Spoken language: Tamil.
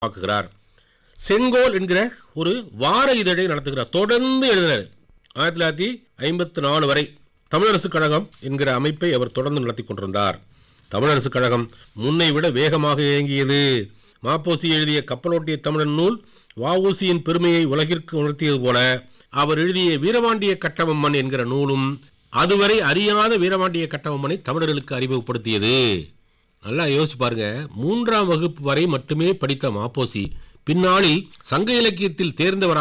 ஆக்குகிறார் செங்கோல் என்கிற ஒரு வார இதழை நடத்துகிறார் தொடர்ந்து எழுதினார் ஆயிரத்தி தொள்ளாயிரத்தி ஐம்பத்தி நாலு வரை தமிழரசு கழகம் என்கிற அமைப்பை அவர் தொடர்ந்து நடத்தி கொண்டிருந்தார் தமிழரசு கழகம் முன்னை விட வேகமாக இயங்கியது மாப்போசி எழுதிய கப்பலோட்டிய தமிழன் நூல் வஉசியின் பெருமையை உலகிற்கு உணர்த்தியது போல அவர் எழுதிய வீரபாண்டிய கட்டபொம்மன் என்கிற நூலும் அதுவரை அறியாத வீரபாண்டிய கட்டபொம்மனை தமிழர்களுக்கு அறிமுகப்படுத்தியது நல்லா யோசிச்சு பாருங்க மூன்றாம் வகுப்பு வரை மட்டுமே படித்த மாப்போசி பின்னாளில் சங்க இலக்கியத்தில் தேர்ந்தவராக